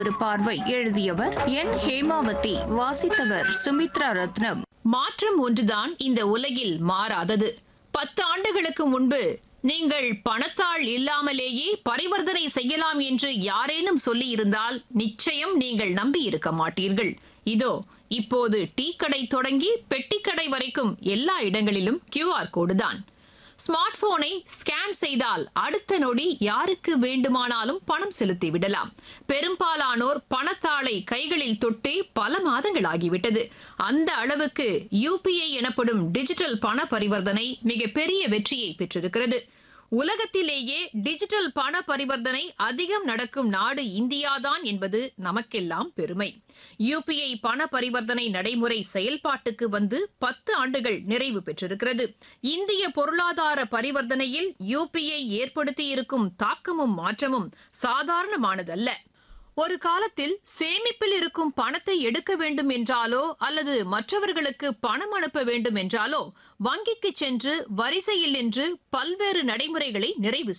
ஒரு பார்வை எழுதியவர் என் ஹேமாவதி வாசித்தவர் சுமித்ரா ரத்னம் மாற்றம் ஒன்றுதான் இந்த உலகில் மாறாதது பத்து ஆண்டுகளுக்கு முன்பு நீங்கள் பணத்தாள் இல்லாமலேயே பரிவர்த்தனை செய்யலாம் என்று யாரேனும் சொல்லி இருந்தால் நிச்சயம் நீங்கள் நம்பி இருக்க மாட்டீர்கள் இதோ இப்போது டீ கடை தொடங்கி பெட்டிக்கடை வரைக்கும் எல்லா இடங்களிலும் கியூஆர் கோடு தான் ஸ்மார்ட் போனை ஸ்கேன் செய்தால் அடுத்த நொடி யாருக்கு வேண்டுமானாலும் பணம் செலுத்தி விடலாம் பெரும்பாலானோர் பணத்தாளை கைகளில் தொட்டு பல மாதங்கள் ஆகிவிட்டது அந்த அளவுக்கு யூபிஐ எனப்படும் டிஜிட்டல் பண பரிவர்த்தனை மிகப்பெரிய வெற்றியை பெற்றிருக்கிறது உலகத்திலேயே டிஜிட்டல் பண பரிவர்த்தனை அதிகம் நடக்கும் நாடு இந்தியாதான் என்பது நமக்கெல்லாம் பெருமை யூபிஐ பண பரிவர்த்தனை நடைமுறை செயல்பாட்டுக்கு வந்து பத்து ஆண்டுகள் நிறைவு பெற்றிருக்கிறது இந்திய பொருளாதார பரிவர்த்தனையில் யூபிஐ ஏற்படுத்தியிருக்கும் தாக்கமும் மாற்றமும் சாதாரணமானதல்ல ஒரு காலத்தில் சேமிப்பில் இருக்கும் பணத்தை எடுக்க வேண்டும் என்றாலோ அல்லது மற்றவர்களுக்கு பணம் அனுப்ப வேண்டும் என்றாலோ வங்கிக்கு சென்று வரிசையில் நின்று பல்வேறு நடைமுறைகளை நிறைவு